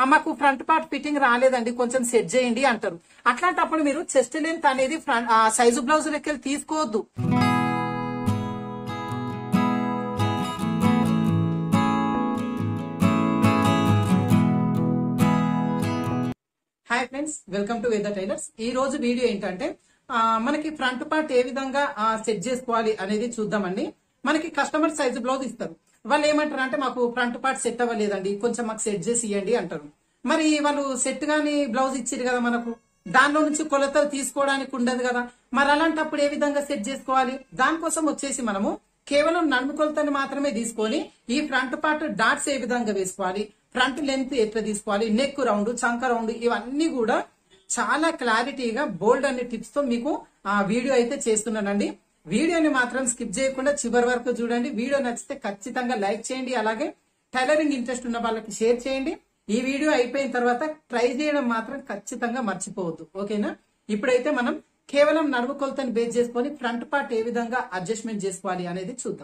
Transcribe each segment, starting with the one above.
"ఆ, మాకు front part fitting రాలేదండి కొంచెం సెట్ చేయండి అంటారు అట్లాంటప్పుడు మీరు చెస్ట్ లెంత్ అనేది ఫ్రంట్ సైజు బ్లౌజ్ లెక్కలు తీసుకోవద్దు hi friends welcome to Veda tailors ఈ రోజు వీడియో ఏంటంటే ఆ, మనకి ఫ్రంట్ పార్ట్ ఏ విధంగా సెట్ చేసుకోవాలి అనేది చూద్దామండి మనకి కస్టమర్ సైజు బ్లౌజ్ ఇస్తారు వాళ్ళు ఏమంటారు అంటే మాకు ఫ్రంట్ పార్ట్ సెట్ అవ్వలేదండి కొంచెం మాకు సెట్ చేసి ఇవ్వండి అంటారు మరి వాళ్ళు సెట్ గాని బ్లౌజ్ ఇచ్చారు కదా మనకు దానిలో నుంచి కొలతలు తీసుకోవడానికి ఉండదు కదా మరి అలాంటప్పుడు ఏ విధంగా సెట్ చేసుకోవాలి దానికోసం వచ్చేసి మనము కేవలం నడుము కొలతని మాత్రమే తీసుకొని ఈ ఫ్రంట్ పార్ట్ డాట్స్ ఏ విధంగా వేసుకోవాలి ఫ్రంట్ లెంత్ ఎట్లా తీసుకోవాలి నెక్ రౌండ్ చంక రౌండ్ ఇవన్నీ కూడా చాలా క్లారిటీగా బోల్డ్ అనే టిప్స్ తో మీకు ఆ వీడియో అయితే చేస్తున్నానండి వీడియోని మాత్రం స్కిప్ చేయకుండా చివరి వరకు చూడండి వీడియో నచ్చితే ఖచ్చితంగా లైక్ చేయండి అలాగే టైలరింగ్ ఇంట్రెస్ట్ ఉన్న వాళ్ళకి షేర్ చేయండి ఈ వీడియో అయిపోయిన తర్వాత ట్రై చేయడం మాత్రం ఖచ్చితంగా మర్చిపోవద్దు ఓకేనా ఇప్పుడైతే మనం కేవలం నడుము కొలతని బేస్ చేసుకొని ఫ్రంట్ పార్ట్ ఏ విధంగా అడ్జస్ట్మెంట్ చేసుకోవాలి అనేది చూద్దాం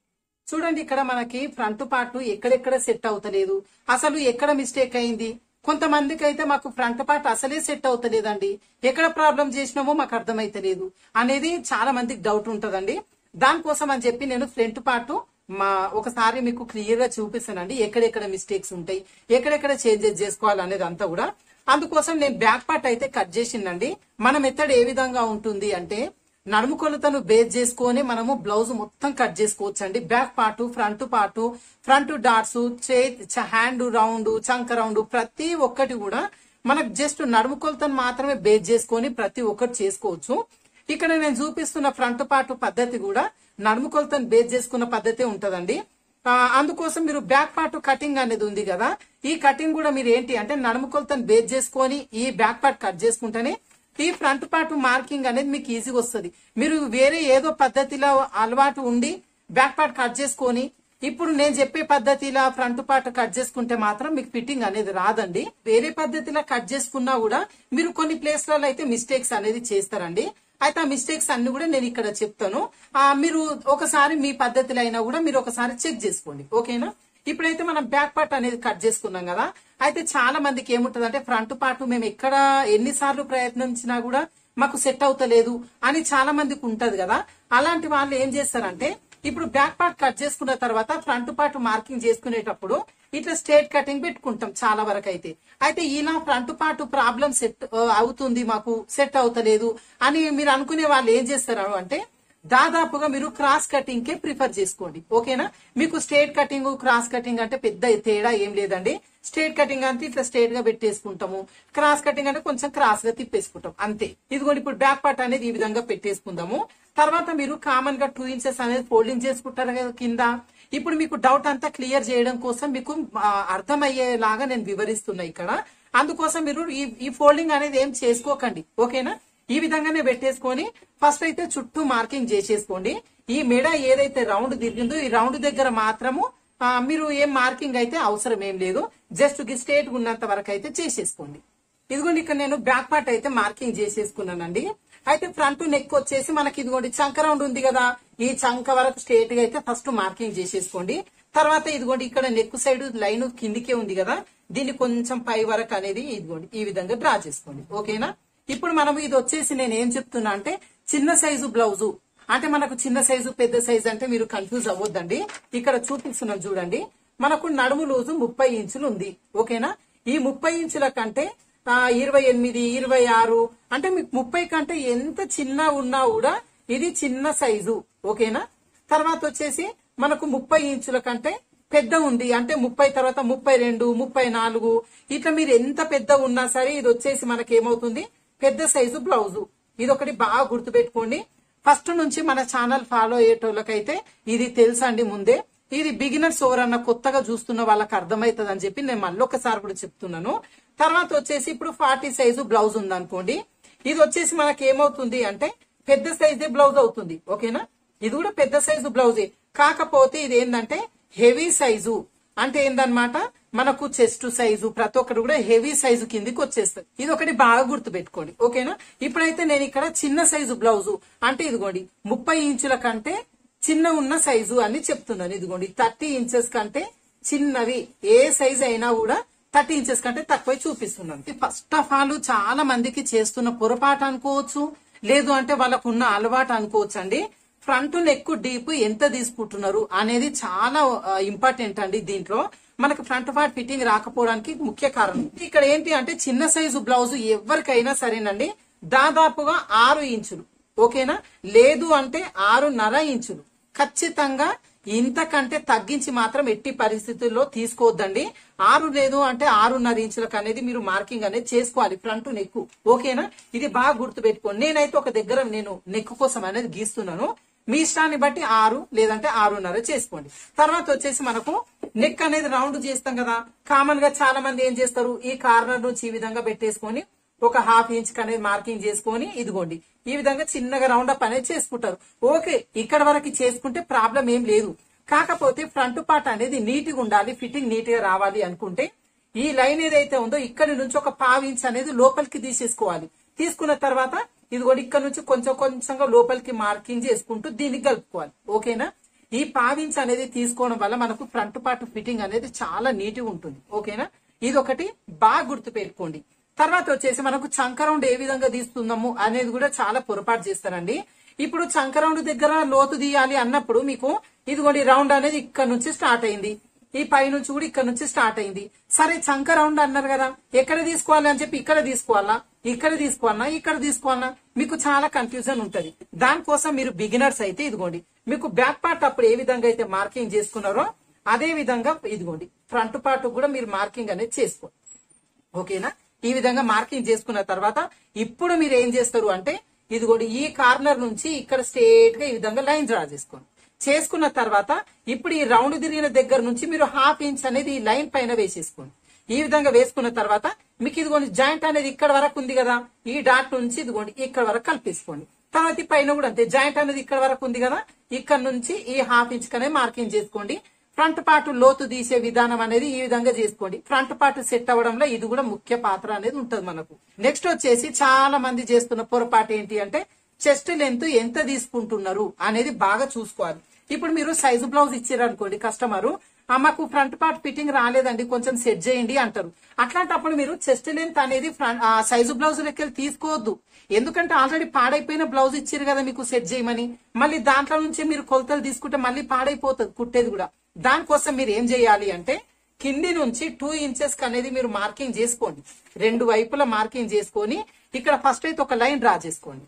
చూడండి ఇక్కడ మనకి ఫ్రంట్ పార్ట్ ఎక్కడెక్కడ సెట్ అవుతలేదు అసలు ఎక్కడ మిస్టేక్ అయింది కొంతమందికి అయితే మాకు ఫ్రంట్ పార్ట్ అసలే సెట్ అవుతలేదండి ఎక్కడ ప్రాబ్లం చేసినామో మాకు అర్థమైతలేదు అనేది చాలా మందికి డౌట్ ఉంటదండి దానికోసం అని చెప్పి నేను ఫ్రంట్ పార్ట్ మా ఒకసారి మీకు క్లియర్ గా చూపిస్తానండి ఎక్కడెక్కడ మిస్టేక్స్ ఉంటాయి ఎక్కడెక్కడ చేంజెస్ చేసుకోవాలి అనేది అంతా కూడా అందుకోసం నేను బ్యాక్ పార్ట్ అయితే కట్ చేసిందండి మన మెథడ్ ఏ విధంగా ఉంటుంది అంటే నడుము కొలతను బేస్ చేసుకొని మనము బ్లౌజ్ మొత్తం కట్ చేసుకోవచ్చు అండి back part front part front dots చే హ్యాండ్ రౌండ్ చంక రౌండ్ ప్రతి ఒక్కటి కూడా మనకు జస్ట్ నడుము కొలతను మాత్రమే బేస్ చేసుకొని ప్రతి ఒక్కటి చేసుకోవచ్చు ఇక్కడ నేను చూపిస్తున్న ఫ్రంట్ పార్ట్ పద్ధతి కూడా నడుము కొలతను బేస్ చేసుకున్న పద్ధతి ఉంటదండి ఆ, అందుకోసం మీరు బ్యాక్ పార్ట్ కటింగ్ అనేది ఉంది కదా ఈ కటింగ్ కూడా మీరు ఏంటి అంటే నడుము కొలతను బేస్ చేసుకొని ఈ బ్యాక్ పార్ట్ కట్ చేసుకుంటేనే ఈ ఫ్రంట్ పార్ట్ మార్కింగ్ అనేది మీకు ఈజీగా వస్తుంది మీరు వేరే ఏదో పద్ధతిలో అలవాటు ఉండి బ్యాక్ పార్ట్ కట్ చేసుకొని ఇప్పుడు నేను చెప్పే పద్ధతిలో ఫ్రంట్ పార్ట్ కట్ చేసుకుంటే మాత్రం మీకు ఫిట్టింగ్ అనేది రాదండి వేరే పద్ధతిలో కట్ చేసుకున్నా కూడా మీరు కొన్ని ప్లేస్లలో అయితే మిస్టేక్స్ అనేది చేస్తారండి అయితే ఆ మిస్టేక్స్ అన్ని కూడా నేను ఇక్కడ చెప్తాను ఆ మీరు ఒకసారి మీ పద్ధతిలో అయినా కూడా మీరు ఒకసారి చెక్ చేసుకోండి ఓకేనా ఇప్పుడైతే మనం బ్యాక్ పార్ట్ అనేది కట్ చేసుకున్నాం కదా అయితే చాలా మందికి ఏముంటది అంటే ఫ్రంట్ పార్ట్ మేము ఎక్కడ ఎన్నిసార్లు ప్రయత్నించినా కూడా మాకు సెట్ అవుతలేదు అని చాలా మందికి ఉంటది కదా అలాంటి వాళ్ళు ఏం చేస్తారంటే ఇప్పుడు బ్యాక్ పార్ట్ కట్ చేసుకున్న తర్వాత ఫ్రంట్ పార్ట్ మార్కింగ్ చేసుకునేటప్పుడు ఇట్లా స్ట్రేట్ కటింగ్ పెట్టుకుంటాం చాలా వరకు అయితే అయితే ఇలా ఫ్రంట్ పార్ట్ ప్రాబ్లం సెట్ అవుతుంది మాకు సెట్ అవుతలేదు అని మీరు అనుకునే వాళ్ళు ఏం చేస్తారు అంటే దాదాపుగా మీరు క్రాస్ కటింగ్ కే ప్రిఫర్ చేసుకోండి ఓకేనా మీకు స్ట్రేట్ కటింగ్ క్రాస్ కటింగ్ అంటే పెద్ద తేడా ఏం లేదండి స్ట్రేట్ కటింగ్ అంటే ఇట్లా స్ట్రేట్ గా పెట్టేసుకుంటాము క్రాస్ కటింగ్ అంటే కొంచెం క్రాస్ గా తిప్పేసుకుంటాం అంతే ఇదిగోండి ఇప్పుడు బ్యాక్ పార్ట్ అనేది ఈ విధంగా పెట్టేసుకుందాము తర్వాత మీరు కామన్ గా టూ ఇంచెస్ అనేది ఫోల్డింగ్ చేసుకుంటారు కదా కింద ఇప్పుడు మీకు డౌట్ అంతా క్లియర్ చేయడం కోసం మీకు ఆ, అర్థమయ్యేలాగా నేను వివరిస్తున్నా ఇక్కడ అందుకోసం మీరు ఈ ఈ ఫోల్డింగ్ అనేది ఏం చేసుకోకండి ఓకేనా ఈ విధంగానే పెట్టేసుకొని ఫస్ట్ అయితే చుట్టూ మార్కింగ్ చేసేసుకోండి ఈ మెడ ఏదైతే రౌండ్ తిరిగిందో ఈ రౌండ్ దగ్గర మాత్రము ఆ, మీరు ఏం మార్కింగ్ అయితే అవసరం ఏం లేదు జస్ట్ స్ట్రేట్ ఉన్నంత వరకు అయితే చేసేసుకోండి ఇదిగోండి ఇక్కడ నేను బ్యాక్ పార్ట్ అయితే మార్కింగ్ చేసేసుకున్నానండి అయితే ఫ్రంట్ నెక్ వచ్చేసి మనకి ఇదిగోండి చంక రౌండ్ ఉంది కదా ఈ చంక వరకు స్ట్రేట్ గా అయితే ఫస్ట్ మార్కింగ్ చేసేసుకోండి తర్వాత ఇదిగోండి ఇక్కడ నెక్ సైడ్ లైన్ కిందికే ఉంది కదా దీన్ని కొంచెం పై వరకు అనేది ఇదిగోండి ఈ విధంగా డ్రా చేసుకోండి ఓకేనా ఇప్పుడు మనం ఇది వచ్చేసి నేను ఏం చెప్తున్నా అంటే చిన్న సైజు బ్లౌజు అంటే మనకు చిన్న సైజు పెద్ద సైజు అంటే మీరు కన్ఫ్యూజ్ అవ్వద్దండి ఇక్కడ చూపిస్తున్నాం చూడండి మనకు నడుము లూజు ముప్పై ఇంచులు ఉంది ఓకేనా ఈ ముప్పై ఇంచుల కంటే ఆ, ఇరవై ఎనిమిది ఇరవై ఆరు అంటే మీకు ముప్పై కంటే ఎంత చిన్న ఉన్నా కూడా ఇది చిన్న సైజు ఓకేనా తర్వాత వచ్చేసి మనకు ముప్పై ఇంచుల కంటే పెద్ద ఉంది అంటే ముప్పై తర్వాత ముప్పై రెండు ముప్పై నాలుగు ఇట్లా మీరు ఎంత పెద్ద ఉన్నా సరే ఇది వచ్చేసి మనకి ఏమవుతుంది పెద్ద సైజు బ్లౌజు ఇది ఒకటి బాగా గుర్తుపెట్టుకోండి ఫస్ట్ నుంచి మన ఛానల్ ఫాలో అయ్యేటోళ్ళకైతే ఇది తెలుసండి ముందే ఇది బిగినర్స్ ఎవరన్నా కొత్తగా చూస్తున్న వాళ్ళకి అర్థమవుతుంది అని చెప్పి నేను మళ్ళీ ఒకసారి కూడా చెప్తున్నాను తర్వాత వచ్చేసి ఇప్పుడు ఫార్టీ సైజు బ్లౌజ్ ఉంది అనుకోండి ఇది వచ్చేసి మనకి ఏమవుతుంది అంటే పెద్ద సైజే బ్లౌజ్ అవుతుంది ఓకేనా ఇది కూడా పెద్ద సైజు బ్లౌజే కాకపోతే ఇది ఏంటంటే హెవీ సైజు అంటే ఏందన్నమాట మనకు చెస్ట్ సైజు ప్రతి ఒక్కరు కూడా హెవీ సైజు కిందికి వచ్చేస్తుంది ఇది ఒకటి బాగా గుర్తు పెట్టుకోండి ఓకేనా ఇప్పుడైతే నేను ఇక్కడ చిన్న సైజు బ్లౌజు అంటే ఇదిగోండి ముప్పై ఇంచుల కంటే చిన్న ఉన్న సైజు అని చెప్తున్నాను ఇదిగోండి థర్టీ ఇంచెస్ కంటే చిన్నవి ఏ సైజ్ అయినా కూడా థర్టీ ఇంచెస్ కంటే తక్కువ చూపిస్తున్నాను ఫస్ట్ ఆఫ్ ఆల్ చాలా మందికి చేస్తున్న పొరపాటు అనుకోవచ్చు లేదు అంటే వాళ్ళకు ఉన్న అలవాటు అనుకోవచ్చు అండి ఫ్రంట్ నెక్ డీప్ ఎంత తీసుకుంటున్నారు అనేది చాలా ఇంపార్టెంట్ అండి దీంట్లో మనకు ఫ్రంట్ పార్ట్ ఫిట్టింగ్ రాకపోవడానికి ముఖ్య కారణం ఇక్కడ ఏంటి అంటే చిన్న సైజు బ్లౌజ్ ఎవరికైనా సరేనండి దాదాపుగా ఆరు ఇంచులు ఓకేనా లేదు అంటే ఆరున్నర ఇంచులు ఖచ్చితంగా ఇంతకంటే తగ్గించి మాత్రం ఎట్టి పరిస్థితుల్లో తీసుకోవద్దండి ఆరు లేదు అంటే ఆరున్నర ఇంచులకు అనేది మీరు మార్కింగ్ అనేది చేసుకోవాలి ఫ్రంట్ నెక్ ఓకేనా ఇది బాగా గుర్తు పెట్టుకోండి నేనైతే ఒక దగ్గర నేను నెక్ కోసం అనేది గీస్తున్నాను మీ ఇష్టాన్ని బట్టి ఆరు లేదంటే ఆరున్నర చేసుకోండి తర్వాత వచ్చేసి మనకు నెక్ అనేది రౌండ్ చేస్తాం కదా కామన్ గా చాలా మంది ఏం చేస్తారు ఈ కార్నర్ నుంచి ఈ విధంగా పెట్టేసుకొని ఒక హాఫ్ ఇంచ్ అనేది మార్కింగ్ చేసుకొని ఇదిగోండి ఈ విధంగా చిన్నగా రౌండ్ అప్ అనేది చేసుకుంటారు ఓకే ఇక్కడ వరకు చేసుకుంటే ప్రాబ్లం ఏం లేదు కాకపోతే ఫ్రంట్ పార్ట్ అనేది నీట్ గా ఉండాలి ఫిట్టింగ్ నీట్ గా రావాలి అనుకుంటే ఈ లైన్ ఏదైతే ఉందో ఇక్కడి నుంచి ఒక పావు ఇంచ్ అనేది లోపలికి తీసేసుకోవాలి తీసుకున్న తర్వాత ఇది కూడా ఇక్కడ నుంచి కొంచెం కొంచెంగా లోపలికి మార్కింగ్ చేసుకుంటూ దీన్ని కలుపుకోవాలి ఓకేనా ఈ పావించ్ అనేది తీసుకోవడం వల్ల మనకు ఫ్రంట్ పార్ట్ ఫిట్టింగ్ అనేది చాలా నీట్ గా ఉంటుంది ఓకేనా ఇది ఒకటి బాగా గుర్తు పెట్టుకోండి తర్వాత వచ్చేసి మనకు చంకరౌండ్ ఏ విధంగా తీస్తున్నాము అనేది కూడా చాలా పొరపాటు చేస్తారండి ఇప్పుడు చంకరౌండ్ దగ్గర లోతు తీయాలి అన్నప్పుడు మీకు ఇదిగోండి రౌండ్ అనేది ఇక్కడ నుంచి స్టార్ట్ అయింది ఈ పై నుంచి కూడా ఇక్కడ నుంచి స్టార్ట్ అయింది సరే చంక రౌండ్ అన్నారు కదా ఎక్కడ తీసుకోవాలి అని చెప్పి ఇక్కడ తీసుకోవాలా ఇక్కడ తీసుకోవాలన్నా ఇక్కడ తీసుకోవాలన్నా మీకు చాలా కన్ఫ్యూజన్ ఉంటది దానికోసం మీరు బిగినర్స్ అయితే ఇదిగోండి మీకు బ్యాక్ పార్ట్ అప్పుడు ఏ విధంగా అయితే మార్కింగ్ చేసుకున్నారో అదే విధంగా ఇదిగోండి ఫ్రంట్ పార్ట్ కూడా మీరు మార్కింగ్ అనేది చేసుకోండి ఓకేనా ఈ విధంగా మార్కింగ్ చేసుకున్న తర్వాత ఇప్పుడు మీరు ఏం చేస్తారు అంటే ఇదిగోండి ఈ కార్నర్ నుంచి ఇక్కడ స్ట్రేట్ గా ఈ విధంగా లైన్ డ్రా చేసుకోండి చేసుకున్న తర్వాత ఇప్పుడు ఈ రౌండ్ తిరిగిన దగ్గర నుంచి మీరు హాఫ్ ఇంచ్ అనేది ఈ లైన్ పైన వేసేసుకోండి ఈ విధంగా వేసుకున్న తర్వాత మీకు ఇదిగోండి జాయింట్ అనేది ఇక్కడ వరకు ఉంది కదా ఈ డాట్ నుంచి ఇదిగోండి ఇక్కడ వరకు కలిపేసుకోండి తర్వాత ఈ పైన కూడా అంతే జాయింట్ అనేది ఇక్కడ వరకు ఉంది కదా ఇక్కడ నుంచి ఈ హాఫ్ ఇంచ్ అనేది మార్కింగ్ చేసుకోండి ఫ్రంట్ పార్ట్ లోతు తీసే విధానం అనేది ఈ విధంగా చేసుకోండి ఫ్రంట్ పార్ట్ సెట్ అవ్వడంలో ఇది కూడా ముఖ్య పాత్ర అనేది ఉంటది మనకు నెక్స్ట్ వచ్చేసి చాలా మంది చేస్తున్న పొరపాటు ఏంటి అంటే చెస్ట్ లెంత్ ఎంత తీసుకుంటున్నారు అనేది బాగా చూసుకోవాలి ఇప్పుడు మీరు సైజు బ్లౌజ్ ఇచ్చారు అనుకోండి కస్టమర్ మాకు ఫ్రంట్ పార్ట్ ఫిట్టింగ్ రాలేదండి కొంచెం సెట్ చేయండి అంటారు అట్లాంటప్పుడు మీరు చెస్ట్ లెంత్ అనేది ఫ్రంట్ ఆ సైజు బ్లౌజ్ లెక్కలు తీసుకోవద్దు ఎందుకంటే ఆల్రెడీ పాడైపోయిన బ్లౌజ్ ఇచ్చారు కదా మీకు సెట్ చేయమని మళ్ళీ దాంట్లో నుంచి మీరు కొలతలు తీసుకుంటే మళ్ళీ పాడైపోతుంది కుట్టేది కూడా దానికోసం మీరు ఏం చేయాలి అంటే కింది నుంచి టూ ఇంచెస్ అనేది మీరు మార్కింగ్ చేసుకోండి రెండు వైపుల మార్కింగ్ చేసుకొని ఇక్కడ ఫస్ట్ అయితే ఒక లైన్ డ్రా చేసుకోండి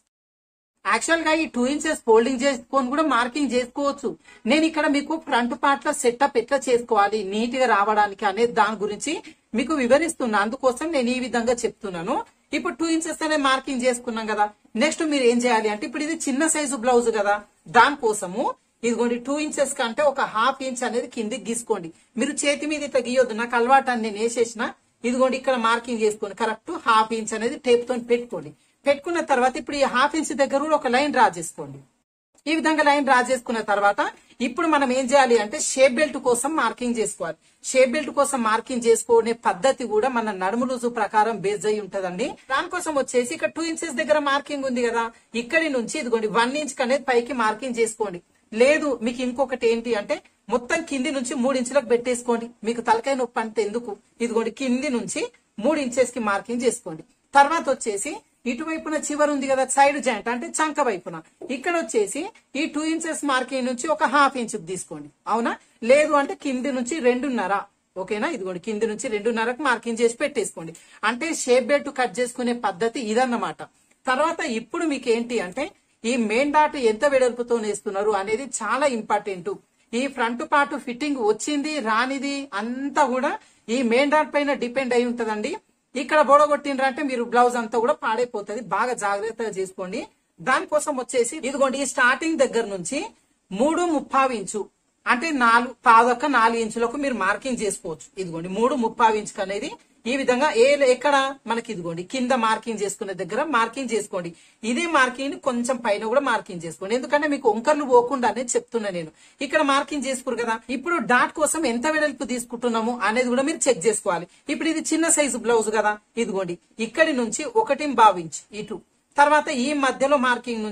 యాక్చువల్ గా ఈ టూ ఇంచెస్ ఫోల్డింగ్ చేసుకొని కూడా మార్కింగ్ చేసుకోవచ్చు నేను ఇక్కడ మీకు ఫ్రంట్ పార్ట్ లో సెటప్ ఎట్లా చేసుకోవాలి నీట్ గా రావడానికి అనేది దాని గురించి మీకు వివరిస్తున్నా అందుకోసం నేను ఈ విధంగా చెప్తున్నాను ఇప్పుడు టూ ఇంచెస్ అనే మార్కింగ్ చేసుకున్నాం కదా నెక్స్ట్ మీరు ఏం చేయాలి అంటే ఇప్పుడు ఇది చిన్న సైజు బ్లౌజ్ కదా దానికోసము ఇదిగోండి టూ ఇంచెస్ కంటే ఒక హాఫ్ ఇంచ్ అనేది కిందికి గీసుకోండి మీరు చేతి మీద ఇట్లా గీయొద్దు నాకు అలవాటు అని నేను వేసేసిన ఇదిగోండి ఇక్కడ మార్కింగ్ చేసుకోండి కరెక్ట్ హాఫ్ ఇంచ్ అనేది టేప్ తో పెట్టుకోండి పెట్టుకున్న తర్వాత ఇప్పుడు ఈ హాఫ్ ఇంచ్ దగ్గర కూడా ఒక లైన్ డ్రా చేసుకోండి ఈ విధంగా లైన్ డ్రా చేసుకున్న తర్వాత ఇప్పుడు మనం ఏం చేయాలి అంటే షేప్ బెల్ట్ కోసం మార్కింగ్ చేసుకోవాలి షేప్ బెల్ట్ కోసం మార్కింగ్ చేసుకునే పద్ధతి కూడా మన నడుము లూజు ప్రకారం బేస్ అయి ఉంటదండి దానికోసం వచ్చేసి ఇక్కడ టూ ఇంచెస్ దగ్గర మార్కింగ్ ఉంది కదా ఇక్కడి నుంచి ఇదిగోండి వన్ ఇంచ్ అనేది పైకి మార్కింగ్ చేసుకోండి లేదు మీకు ఇంకొకటి ఏంటి అంటే మొత్తం కింది నుంచి మూడు ఇంచులకు పెట్టేసుకోండి మీకు తలకాయ నొప్పి అంటే ఎందుకు ఇదిగోండి కింది నుంచి మూడు ఇంచెస్ కి మార్కింగ్ చేసుకోండి తర్వాత వచ్చేసి ఇటువైపున చివరి ఉంది కదా సైడ్ జాయింట్ అంటే చంక వైపున ఇక్కడ వచ్చేసి ఈ టూ ఇంచెస్ మార్కింగ్ నుంచి ఒక హాఫ్ ఇంచ్ తీసుకోండి అవునా లేదు అంటే కింది నుంచి రెండున్నర ఓకేనా ఇదిగోండి కింది నుంచి రెండున్నరకు మార్కింగ్ చేసి పెట్టేసుకోండి అంటే షేప్ బెల్ట్ కట్ చేసుకునే పద్ధతి ఇదన్నమాట తర్వాత ఇప్పుడు మీకు ఏంటి అంటే ఈ మెయిన్ డాట్ ఎంత వెడల్పుతో నేస్తున్నారు అనేది చాలా ఇంపార్టెంట్ ఈ ఫ్రంట్ పార్ట్ ఫిట్టింగ్ వచ్చింది రానిది అంతా కూడా ఈ మెయిన్ డాట్ పైన డిపెండ్ అయి ఉంటదండి ఇక్కడ బొడగొట్టిండ్రు అంటే మీరు బ్లౌజ్ అంతా కూడా పాడైపోతుంది బాగా జాగ్రత్తగా చేసుకోండి దానికోసం వచ్చేసి ఇదిగోండి ఈ స్టార్టింగ్ దగ్గర నుంచి మూడు ముప్పావు ఇంచు అంటే నాలుగు పాదొక్క నాలుగు ఇంచులకు మీరు మార్కింగ్ చేసుకోవచ్చు ఇదిగోండి మూడు ముప్పావు ఇంచుకు అనేది ఈ విధంగా ఏ ఎక్కడ మనకి ఇదిగోండి కింద మార్కింగ్ చేసుకునే దగ్గర మార్కింగ్ చేసుకోండి ఇదే మార్కింగ్ ని కొంచెం పైన కూడా మార్కింగ్ చేసుకోండి ఎందుకంటే మీకు వంకర్లు పోకుండా అనేది చెప్తున్నా నేను ఇక్కడ మార్కింగ్ చేసుకురు కదా ఇప్పుడు డాట్ కోసం ఎంత వెడల్పు తీసుకుంటున్నాము అనేది కూడా మీరు చెక్ చేసుకోవాలి ఇప్పుడు ఇది చిన్న సైజు బ్లౌజ్ కదా ఇదిగోండి ఇక్కడి నుంచి ఒకటి భావించి ఇటు తర్వాత ఈ మధ్యలో మార్కింగ్ నుంచి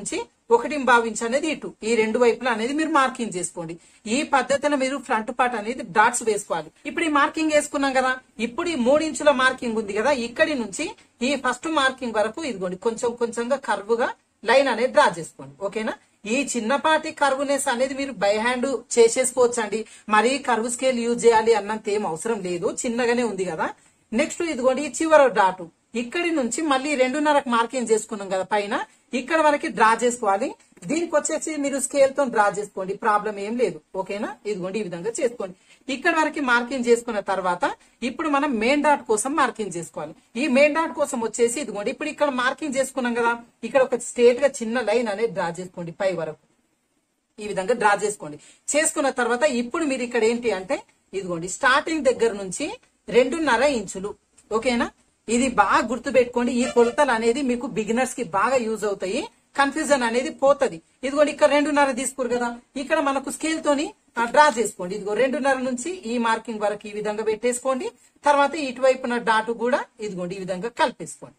ఒకటి ఇంచ్ అనేది ఇటు ఈ రెండు వైపులా అనేది మీరు మార్కింగ్ చేసుకోండి ఈ పద్ధతిలో మీరు ఫ్రంట్ పార్ట్ అనేది డాట్స్ వేసుకోవాలి ఇప్పుడు ఈ మార్కింగ్ వేసుకున్నాం కదా ఇప్పుడు ఈ మూడు ఇంచుల మార్కింగ్ ఉంది కదా ఇక్కడి నుంచి ఈ ఫస్ట్ మార్కింగ్ వరకు ఇదిగోండి కొంచెం కొంచెంగా కర్వ్ గా లైన్ అనేది డ్రా చేసుకోండి ఓకేనా ఈ చిన్నపాటి కర్వ్నెస్ అనేది మీరు బై హ్యాండ్ చేసేసుకోవచ్చు అండి మరీ కర్వ్ స్కేల్ యూజ్ చేయాలి అన్నంత ఏం అవసరం లేదు చిన్నగానే ఉంది కదా నెక్స్ట్ ఇదిగోండి ఈ చివరి డాటు ఇక్కడి నుంచి మళ్ళీ రెండున్నరకు మార్కింగ్ చేసుకున్నాం కదా పైన ఇక్కడ వరకు డ్రా చేసుకోవాలి దీనికి వచ్చేసి మీరు స్కేల్ తో డ్రా చేసుకోండి ప్రాబ్లం ఏం లేదు ఓకేనా ఇదిగోండి ఈ విధంగా చేసుకోండి ఇక్కడ వరకు మార్కింగ్ చేసుకున్న తర్వాత ఇప్పుడు మనం మెయిన్ డాట్ కోసం మార్కింగ్ చేసుకోవాలి ఈ మెయిన్ డాట్ కోసం వచ్చేసి ఇదిగోండి ఇప్పుడు ఇక్కడ మార్కింగ్ చేసుకున్నాం కదా ఇక్కడ ఒక స్ట్రేట్ గా చిన్న లైన్ అనేది డ్రా చేసుకోండి పై వరకు ఈ విధంగా డ్రా చేసుకోండి చేసుకున్న తర్వాత ఇప్పుడు మీరు ఇక్కడ ఏంటి అంటే ఇదిగోండి స్టార్టింగ్ దగ్గర నుంచి రెండున్నర ఇంచులు ఓకేనా ఇది బాగా గుర్తు పెట్టుకోండి ఈ కొలతలు అనేది మీకు బిగినర్స్ కి బాగా యూజ్ అవుతాయి కన్ఫ్యూజన్ అనేది పోతది ఇదిగోండి ఇక్కడ రెండున్నర తీసుకురు కదా ఇక్కడ మనకు స్కేల్ తోని డ్రా చేసుకోండి ఇదిగో రెండున్నర నుంచి ఈ మార్కింగ్ వరకు ఈ విధంగా పెట్టేసుకోండి తర్వాత ఇటువైపున డాట్ కూడా ఇదిగోండి ఈ విధంగా కలిపేసుకోండి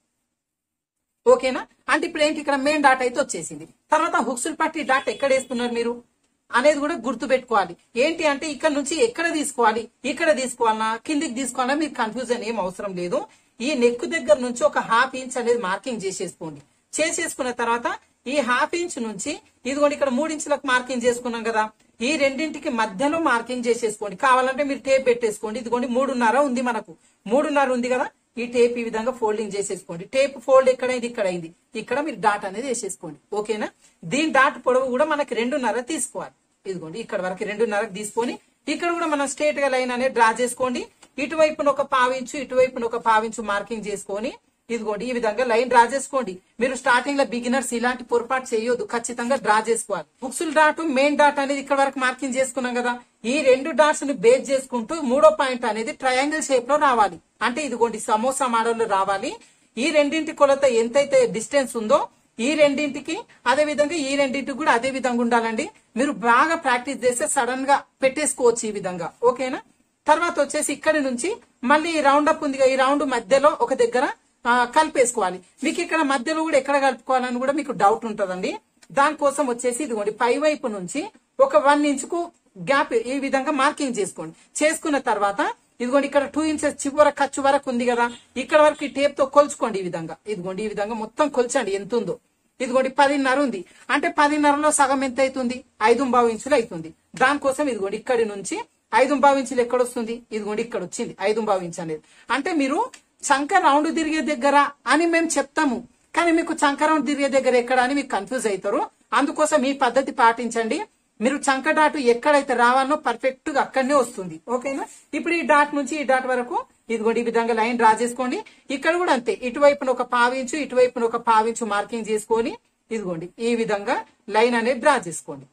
ఓకేనా అంటే ఇప్పుడు ఏంటి ఇక్కడ మెయిన్ డాట్ అయితే వచ్చేసింది తర్వాత హుక్సులు పట్టి డాట్ ఎక్కడ వేస్తున్నారు మీరు అనేది కూడా గుర్తు పెట్టుకోవాలి ఏంటి అంటే ఇక్కడ నుంచి ఎక్కడ తీసుకోవాలి ఇక్కడ తీసుకోవాలన్నా కిందికి తీసుకోవాలన్నా మీకు కన్ఫ్యూజన్ ఏం అవసరం లేదు ఈ నెక్ దగ్గర నుంచి ఒక హాఫ్ ఇంచ్ అనేది మార్కింగ్ చేసేసుకోండి చేసేసుకున్న తర్వాత ఈ హాఫ్ ఇంచ్ నుంచి ఇదిగోండి ఇక్కడ మూడు ఇంచులకు మార్కింగ్ చేసుకున్నాం కదా ఈ రెండింటికి మధ్యలో మార్కింగ్ చేసేసుకోండి కావాలంటే మీరు టేప్ పెట్టేసుకోండి ఇదిగోండి మూడున్నర ఉంది మనకు మూడున్నర ఉంది కదా ఈ టేప్ ఈ విధంగా ఫోల్డింగ్ చేసేసుకోండి టేప్ ఫోల్డ్ ఎక్కడైంది ఇక్కడ అయింది ఇక్కడ మీరు డాట్ అనేది వేసేసుకోండి ఓకేనా దీని డాట్ పొడవు కూడా మనకి రెండున్నర తీసుకోవాలి ఇదిగోండి ఇక్కడ వరకు రెండున్నరకు తీసుకొని ఇక్కడ కూడా మనం స్ట్రేట్ గా లైన్ అనేది డ్రా చేసుకోండి ఇటువైపున ఒక పావించు ఇటువైపున ఒక పావించు మార్కింగ్ చేసుకొని ఇదిగోండి ఈ విధంగా లైన్ డ్రా చేసుకోండి మీరు స్టార్టింగ్ లో బిగినర్స్ ఇలాంటి పొరపాటు చేయొద్దు ఖచ్చితంగా డ్రా చేసుకోవాలి బుక్సుల డాట్ మెయిన్ డాట్ అనేది ఇక్కడ వరకు మార్కింగ్ చేసుకున్నాం కదా ఈ రెండు డాట్స్ ని బేస్ చేసుకుంటూ మూడో పాయింట్ అనేది ట్రయాంగిల్ షేప్ లో రావాలి అంటే ఇదిగోండి సమోసా మోడల్ లో రావాలి ఈ రెండింటి కొలత ఎంతైతే డిస్టెన్స్ ఉందో ఈ రెండింటికి అదే విధంగా ఈ రెండింటికి కూడా అదే విధంగా ఉండాలండి మీరు బాగా ప్రాక్టీస్ చేస్తే సడన్ గా పెట్టేసుకోవచ్చు ఈ విధంగా ఓకేనా తర్వాత వచ్చేసి ఇక్కడి నుంచి మళ్ళీ ఈ రౌండ్ అప్ ఉంది ఈ రౌండ్ మధ్యలో ఒక దగ్గర ఆ, కలిపేసుకోవాలి మీకు ఇక్కడ మధ్యలో కూడా ఎక్కడ కలుపుకోవాలని కూడా మీకు డౌట్ ఉంటదండి దానికోసం వచ్చేసి ఇదిగోండి పై వైపు నుంచి ఒక వన్ ఇంచ్ కు గ్యాప్ ఈ విధంగా మార్కింగ్ చేసుకోండి చేసుకున్న తర్వాత ఇదిగోండి ఇక్కడ టూ ఇంచెస్ చివర ఖర్చు వరకు ఉంది కదా ఇక్కడ వరకు ఈ టేప్ తో కొలుచుకోండి ఈ విధంగా ఇదిగోండి ఈ విధంగా మొత్తం కొల్చండి ఎంత ఉందో ఇదిగోండి పదిన్నర ఉంది అంటే పదిన్నరలో సగం ఎంత అవుతుంది ఐదు బావు ఇంచులు అవుతుంది దానికోసం ఇదిగోండి ఇక్కడి నుంచి ఐదు బావు ఇంచులు ఎక్కడ వస్తుంది ఇదిగోండి ఇక్కడ వచ్చింది ఐదు బావు ఇంచు అనేది అంటే మీరు చంక రౌండ్ తిరిగే దగ్గర అని మేము చెప్తాము కానీ మీకు చంక రౌండ్ తిరిగే దగ్గర ఎక్కడ అని మీకు కన్ఫ్యూజ్ అవుతారు అందుకోసం ఈ పద్ధతి పాటించండి మీరు చంక డాట్ ఎక్కడైతే రావాలో పర్ఫెక్ట్ గా అక్కడనే వస్తుంది ఓకేనా ఇప్పుడు ఈ డాట్ నుంచి ఈ డాట్ వరకు ఇదిగోండి ఈ విధంగా లైన్ డ్రా చేసుకోండి ఇక్కడ కూడా అంతే ఇటువైపున ఒక పావించు ఇటువైపున ఒక పావించు మార్కింగ్ చేసుకొని ఇదిగోండి ఈ విధంగా లైన్ అనేది డ్రా చేసుకోండి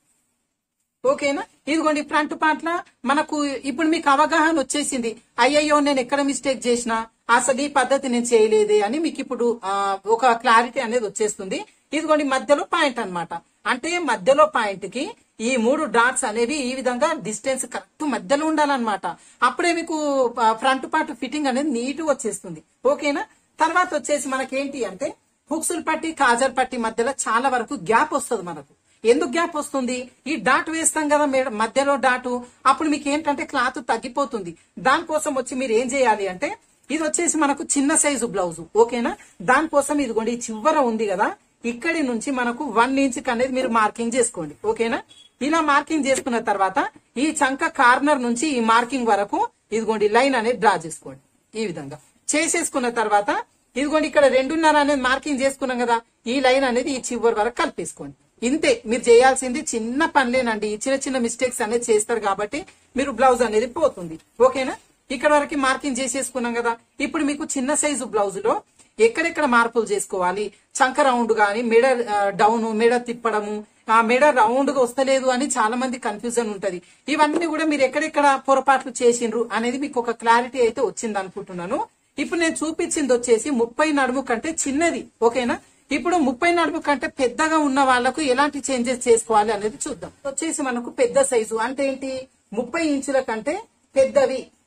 ఓకేనా ఇదిగోండి ఫ్రంట్ పార్ట్ల మనకు ఇప్పుడు మీకు అవగాహన వచ్చేసింది అయ్యయ్యో నేను ఎక్కడ మిస్టేక్ చేసినా అసలు ఈ పద్ధతి నేను చేయలేదే అని మీకు ఇప్పుడు ఆ, ఒక క్లారిటీ అనేది వచ్చేస్తుంది ఇదిగోండి మధ్యలో పాయింట్ అన్నమాట అంటే మధ్యలో పాయింట్ కి ఈ మూడు డాట్స్ అనేవి ఈ విధంగా డిస్టెన్స్ కరెక్ట్ మధ్యలో ఉండాలన్నమాట అప్పుడే మీకు ఫ్రంట్ పార్ట్ ఫిట్టింగ్ అనేది నీట్ వచ్చేస్తుంది ఓకేనా తర్వాత వచ్చేసి మనకేంటి అంటే హుక్సుల్ పట్టి కాజర్ పట్టి మధ్యలో చాలా వరకు గ్యాప్ వస్తుంది మనకు ఎందుకు గ్యాప్ వస్తుంది ఈ డాట్ వేస్తాం కదా మేడం మధ్యలో డాటు అప్పుడు మీకు ఏంటంటే క్లాత్ తగ్గిపోతుంది దానికోసం వచ్చి మీరు ఏం చేయాలి అంటే ఇది వచ్చేసి మనకు చిన్న సైజు బ్లౌజ్ ఓకేనా దానికోసం ఇదిగోండి ఈ చివర ఉంది కదా ఇక్కడి నుంచి మనకు వన్ ఇంచ్ అనేది మీరు మార్కింగ్ చేసుకోండి ఓకేనా ఇలా మార్కింగ్ చేసుకున్న తర్వాత ఈ చంక కార్నర్ నుంచి ఈ మార్కింగ్ వరకు ఇదిగోండి లైన్ అనేది డ్రా చేసుకోండి ఈ విధంగా చేసేసుకున్న తర్వాత ఇదిగోండి ఇక్కడ రెండున్నర అనేది మార్కింగ్ చేసుకున్నాం కదా ఈ లైన్ అనేది ఈ చివరి వరకు కలిపేసుకోండి ఇంతే మీరు చేయాల్సింది చిన్న పనిలేనండి ఈ చిన్న చిన్న మిస్టేక్స్ అనేది చేస్తారు కాబట్టి మీరు బ్లౌజ్ అనేది పోతుంది ఓకేనా ఇక్కడ వరకు మార్కింగ్ చేసేసుకున్నాం కదా ఇప్పుడు మీకు చిన్న సైజు బ్లౌజ్ లో ఎక్కడెక్కడ మార్పులు చేసుకోవాలి చంక రౌండ్ గాని మెడ డౌన్ మెడ తిప్పడము ఆ మెడ రౌండ్ గా వస్తలేదు అని చాలా మంది కన్ఫ్యూజన్ ఉంటది ఇవన్నీ కూడా మీరు ఎక్కడెక్కడ పొరపాట్లు చేసిండ్రు అనేది మీకు ఒక క్లారిటీ అయితే వచ్చింది అనుకుంటున్నాను ఇప్పుడు నేను చూపించింది వచ్చేసి ముప్పై నడుము కంటే చిన్నది ఓకేనా ఇప్పుడు ముప్పై నడుము కంటే పెద్దగా ఉన్న వాళ్ళకు ఎలాంటి చేంజెస్ చేసుకోవాలి అనేది చూద్దాం వచ్చేసి మనకు పెద్ద సైజు అంటే ఏంటి ముప్పై ఇంచుల కంటే పెద్దవి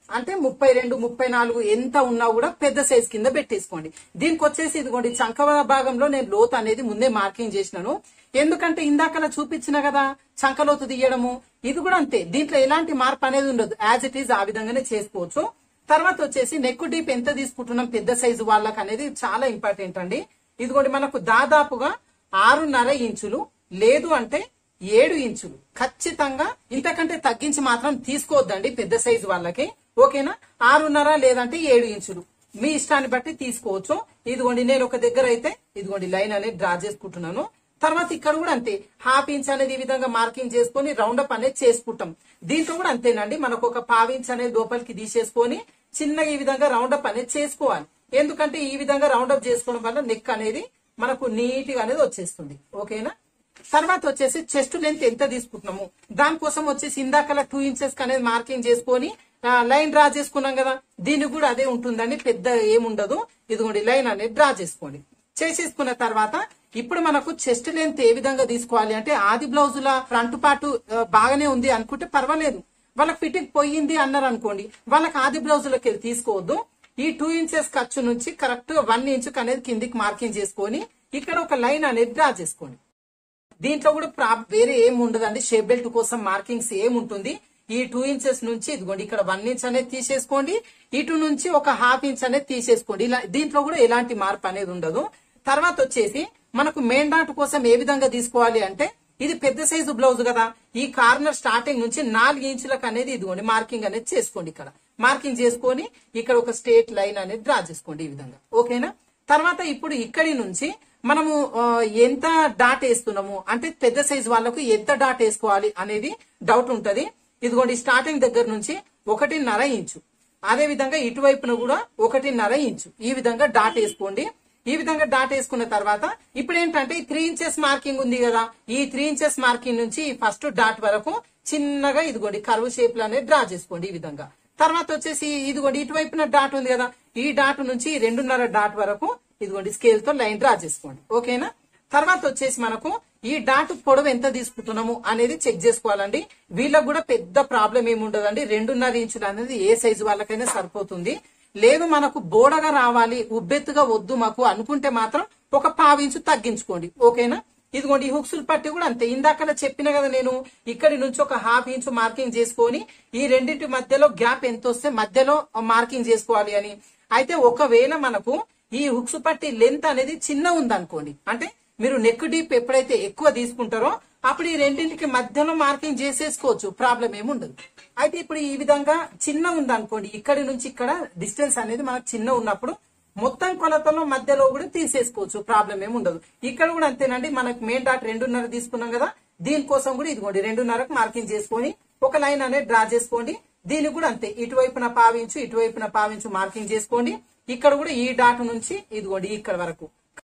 అంటే ముప్పై రెండు ముప్పై నాలుగు ఎంత ఉన్నా కూడా పెద్ద సైజ్ కింద పెట్టేసుకోండి దీనికి వచ్చేసి ఇదిగోండి చంక భాగంలో నేను లోతు అనేది ముందే మార్కింగ్ చేసినాను ఎందుకంటే ఇందాకలా చూపించిన కదా చంకలోతు తీయడము ఇది కూడా అంతే దీంట్లో ఎలాంటి మార్పు అనేది ఉండదు యాజ్ ఇట్ ఈజ్ ఆ విధంగానే చేసుకోవచ్చు తర్వాత వచ్చేసి నెక్ డీప్ ఎంత తీసుకుంటున్నాం పెద్ద సైజు వాళ్ళకి అనేది చాలా ఇంపార్టెంట్ అండి ఇదిగోండి మనకు దాదాపుగా ఆరున్నర ఇంచులు లేదు అంటే ఏడు ఇంచులు ఖచ్చితంగా ఇంతకంటే తగ్గించి మాత్రం తీసుకోవద్దండి పెద్ద సైజు వాళ్ళకి ఓకేనా ఆరున్నర లేదంటే ఏడు ఇంచులు మీ ఇష్టాన్ని బట్టి తీసుకోవచ్చు ఇదిగోండి నేను ఒక దగ్గర అయితే ఇదిగోండి లైన్ అనేది డ్రా చేసుకుంటున్నాను తర్వాత ఇక్కడ కూడా అంతే హాఫ్ ఇంచ్ అనేది ఈ విధంగా మార్కింగ్ చేసుకొని రౌండ్ అప్ అనేది చేసుకుంటాం దీంట్లో కూడా అంతేనండి మనకు ఒక పావు ఇంచ్ అనేది లోపలికి తీసేసుకొని చిన్నగా ఈ విధంగా రౌండ్ అప్ అనేది చేసుకోవాలి ఎందుకంటే ఈ విధంగా రౌండ్ అప్ చేసుకోవడం వల్ల నెక్ అనేది మనకు నీట్ గా అనేది వచ్చేస్తుంది ఓకేనా తర్వాత వచ్చేసి చెస్ట్ లెంత్ ఎంత తీసుకుంటున్నాము దానికోసం వచ్చేసి ఇందాకలా టూ ఇంచెస్ అనేది మార్కింగ్ చేసుకొని లైన్ డ్రా చేసుకున్నాం కదా దీనికి కూడా అదే ఉంటుందండి పెద్ద ఏముండదు ఇదిగోండి లైన్ అనేది డ్రా చేసుకోండి చేసేసుకున్న తర్వాత ఇప్పుడు మనకు చెస్ట్ లెంత్ ఏ విధంగా తీసుకోవాలి అంటే ఆది బ్లౌజుల ఫ్రంట్ పార్ట్ ఆ, బాగానే ఉంది అనుకుంటే పర్వాలేదు వాళ్ళకి ఫిట్టింగ్ పోయింది అన్నారు అనుకోండి వాళ్ళకి ఆది బ్లౌజులకి వెళ్ళి తీసుకోవద్దు ఈ టూ ఇంచెస్ ఖర్చు నుంచి కరెక్ట్ గా వన్ ఇంచ్ అనేది కిందికి మార్కింగ్ చేసుకొని ఇక్కడ ఒక లైన్ అనేది డ్రా చేసుకోండి దీంట్లో కూడా ప్రా- వేరే ఏం ఉండదండి షేప్ బెల్ట్ కోసం మార్కింగ్స్ ఏముంటుంది ఈ టూ ఇంచెస్ నుంచి ఇదిగోండి ఇక్కడ వన్ ఇంచ్ అనేది తీసేసుకోండి ఇటు నుంచి ఒక హాఫ్ ఇంచ్ అనేది తీసేసుకోండి ఇలా దీంట్లో కూడా ఎలాంటి మార్పు అనేది ఉండదు తర్వాత వచ్చేసి మనకు మెయిన్ డాట్ కోసం ఏ విధంగా తీసుకోవాలి అంటే ఇది పెద్ద సైజు బ్లౌజ్ కదా ఈ కార్నర్ స్టార్టింగ్ నుంచి నాలుగు ఇంచులకు అనేది ఇదిగోండి మార్కింగ్ అనేది చేసుకోండి ఇక్కడ మార్కింగ్ చేసుకొని ఇక్కడ ఒక స్ట్రేట్ లైన్ అనేది డ్రా చేసుకోండి ఈ విధంగా ఓకేనా తర్వాత ఇప్పుడు ఇక్కడి నుంచి మనము ఆ, ఎంత డాట్ వేస్తున్నాము అంటే పెద్ద సైజు వాళ్ళకు ఎంత డాట్ వేసుకోవాలి అనేది డౌట్ ఉంటది ఇదిగోండి స్టార్టింగ్ దగ్గర నుంచి ఒకటిన్నర ఇంచు అదే విధంగా ఇటువైపున కూడా ఒకటిన్నర ఇంచు ఈ విధంగా డాట్ వేసుకోండి ఈ విధంగా డాట్ వేసుకున్న తర్వాత ఇప్పుడు ఏంటంటే ఈ త్రీ ఇంచెస్ మార్కింగ్ ఉంది కదా ఈ త్రీ ఇంచెస్ మార్కింగ్ నుంచి ఫస్ట్ డాట్ వరకు చిన్నగా ఇదిగోండి కర్వ్ షేప్ లో అనేది డ్రా చేసుకోండి ఈ విధంగా తర్వాత వచ్చేసి ఇదిగోండి ఇటువైపున డాట్ ఉంది కదా ఈ డాట్ నుంచి ఈ రెండున్నర డాట్ వరకు ఇదిగోండి స్కేల్ తో లైన్ డ్రా చేసుకోండి ఓకేనా తర్వాత వచ్చేసి మనకు ఈ డాట్ పొడవు ఎంత తీసుకుంటున్నాము అనేది చెక్ చేసుకోవాలండి వీళ్ళకు కూడా పెద్ద ప్రాబ్లం ఏమి ఉండదండి రెండున్నర ఇంచులు అనేది ఏ సైజు వాళ్ళకైనా సరిపోతుంది లేదు మనకు బోడగా రావాలి ఉబ్బెత్తుగా వద్దు మాకు అనుకుంటే మాత్రం ఒక పావించు తగ్గించుకోండి ఓకేనా ఇదిగోండి ఈ హుక్సులు పట్టి కూడా అంతే ఇందాక చెప్పిన కదా నేను ఇక్కడి నుంచి ఒక హాఫ్ ఇంచు మార్కింగ్ చేసుకొని ఈ రెండింటి మధ్యలో గ్యాప్ ఎంత వస్తే మధ్యలో మార్కింగ్ చేసుకోవాలి అని అయితే ఒకవేళ మనకు ఈ హుక్స్ పట్టి లెంత్ అనేది చిన్న ఉందనుకోండి అంటే మీరు నెక్ డీప్ ఎప్పుడైతే ఎక్కువ తీసుకుంటారో అప్పుడు ఈ రెండింటికి మధ్యలో మార్కింగ్ చేసేసుకోవచ్చు ప్రాబ్లం ఏమి ఉండదు అయితే ఇప్పుడు ఈ విధంగా చిన్న ఉందనుకోండి ఇక్కడి నుంచి ఇక్కడ డిస్టెన్స్ అనేది మనకు చిన్న ఉన్నప్పుడు మొత్తం కొలతలో మధ్యలో కూడా తీసేసుకోవచ్చు ప్రాబ్లం ఏమి ఉండదు ఇక్కడ కూడా అంతేనండి మనకు మెయిన్ డాట్ రెండున్నర తీసుకున్నాం కదా దీనికోసం కూడా ఇదిగోండి రెండున్నరకు మార్కింగ్ చేసుకొని ఒక లైన్ అనేది డ్రా చేసుకోండి దీనికి కూడా అంతే ఇటువైపున పావించు ఇటువైపున పావించు మార్కింగ్ చేసుకోండి ఇక్కడ కూడా ఈ డాట్ నుంచి ఇదిగోండి ఇక్కడ వరకు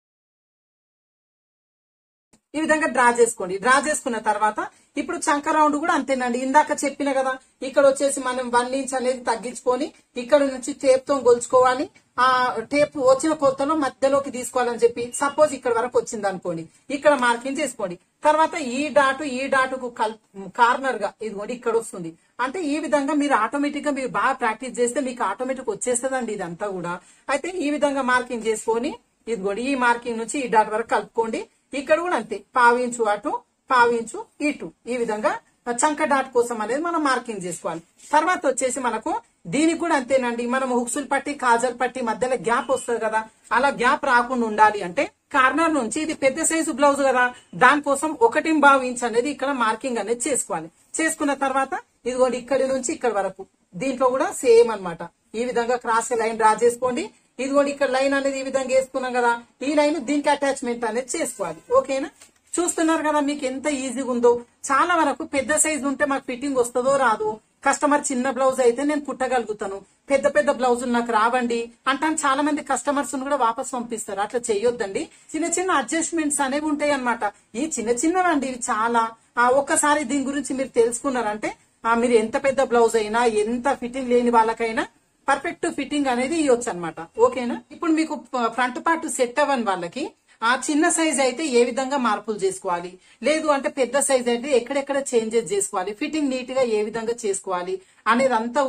ఈ విధంగా డ్రా చేసుకోండి డ్రా చేసుకున్న తర్వాత ఇప్పుడు చంక రౌండ్ కూడా అంతేనండి ఇందాక చెప్పిన కదా ఇక్కడ వచ్చేసి మనం వన్ ఇంచ్ అనేది తగ్గించుకొని ఇక్కడ నుంచి టేప్ తో గొలుచుకోవాలి ఆ టేప్ వచ్చిన కొత్తలో మధ్యలోకి తీసుకోవాలని చెప్పి సపోజ్ ఇక్కడ వరకు వచ్చింది అనుకోండి ఇక్కడ మార్కింగ్ చేసుకోండి తర్వాత ఈ డాటు ఈ డాటుకు కల్ కార్నర్ గా ఇదిగోండి ఇక్కడ వస్తుంది అంటే ఈ విధంగా మీరు ఆటోమేటిక్ గా మీరు బాగా ప్రాక్టీస్ చేస్తే మీకు ఆటోమేటిక్ వచ్చేస్తుందండి ఇదంతా కూడా అయితే ఈ విధంగా మార్కింగ్ చేసుకొని ఇదిగోండి ఈ మార్కింగ్ నుంచి ఈ డాట్ వరకు కలుపుకోండి ఇక్కడ కూడా అంతే పావించు అటు పావించు ఇటు ఈ విధంగా చంక డాట్ కోసం అనేది మనం మార్కింగ్ చేసుకోవాలి తర్వాత వచ్చేసి మనకు దీనికి కూడా అంతేనండి మనం హుక్సులు పట్టి కాజల్ పట్టి మధ్యలో గ్యాప్ వస్తుంది కదా అలా గ్యాప్ రాకుండా ఉండాలి అంటే కార్నర్ నుంచి ఇది పెద్ద సైజు బ్లౌజ్ కదా దానికోసం ఒకటి బావు ఇంచ్ అనేది ఇక్కడ మార్కింగ్ అనేది చేసుకోవాలి చేసుకున్న తర్వాత ఇదిగోండి ఇక్కడి నుంచి ఇక్కడ వరకు దీంట్లో కూడా సేమ్ అన్నమాట ఈ విధంగా క్రాస్ లైన్ డ్రా చేసుకోండి ఇదిగోండి ఇక్కడ లైన్ అనేది ఈ విధంగా వేసుకున్నాం కదా ఈ లైన్ దీనికి అటాచ్మెంట్ అనేది చేసుకోవాలి ఓకేనా చూస్తున్నారు కదా మీకు ఎంత ఈజీగా ఉందో చాలా వరకు పెద్ద సైజు ఉంటే మాకు ఫిట్టింగ్ వస్తుందో రాదు కస్టమర్ చిన్న బ్లౌజ్ అయితే నేను కుట్టగలుగుతాను పెద్ద పెద్ద బ్లౌజులు నాకు రావండి అంటాను చాలా మంది కస్టమర్స్ కూడా వాపస్ పంపిస్తారు అట్లా చేయొద్దండి చిన్న చిన్న అడ్జస్ట్మెంట్స్ అనేవి ఉంటాయి అన్నమాట ఈ చిన్న చిన్నవండి ఇవి చాలా ఆ, ఒక్కసారి దీని గురించి మీరు తెలుసుకున్నారంటే ఆ, మీరు ఎంత పెద్ద బ్లౌజ్ అయినా ఎంత ఫిట్టింగ్ లేని వాళ్ళకైనా పర్ఫెక్ట్ ఫిట్టింగ్ అనేది ఇవ్వచ్చు అనమాట ఓకేనా ఇప్పుడు మీకు ఫ్రంట్ పార్ట్ సెట్ అవ్వని వాళ్ళకి ఆ చిన్న సైజ్ అయితే ఏ విధంగా మార్పులు చేసుకోవాలి లేదు అంటే పెద్ద సైజ్ అయితే ఎక్కడెక్కడ చేంజెస్ చేసుకోవాలి ఫిట్టింగ్ నీట్ గా ఏ విధంగా చేసుకోవాలి అనేది అంతా కూడా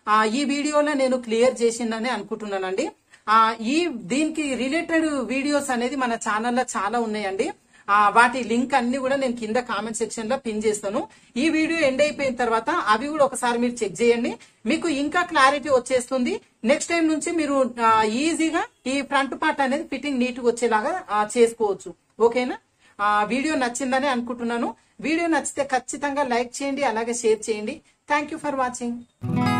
ఆ, ఈ వీడియోలో నేను క్లియర్ చేసిందని అనుకుంటున్నానండి ఆ, ఈ దీనికి రిలేటెడ్ వీడియోస్ అనేది మన ఛానల్లో చాలా ఉన్నాయండి ఆ, వాటి లింక్ అన్ని కూడా నేను కింద కామెంట్ సెక్షన్ లో పిన్ చేస్తాను ఈ వీడియో ఎండ్ అయిపోయిన తర్వాత అవి కూడా ఒకసారి మీరు చెక్ చేయండి మీకు ఇంకా క్లారిటీ వచ్చేస్తుంది నెక్స్ట్ టైం నుంచి మీరు ఆ, ఈజీగా ఈ ఫ్రంట్ పార్ట్ అనేది ఫిట్టింగ్ నీట్ గా వచ్చేలాగా ఆ, చేసుకోవచ్చు ఓకేనా ఆ వీడియో నచ్చిందని అనుకుంటున్నాను వీడియో నచ్చితే ఖచ్చితంగా లైక్ చేయండి అలాగే షేర్ చేయండి థ్యాంక్ యూ ఫర్ వాచింగ్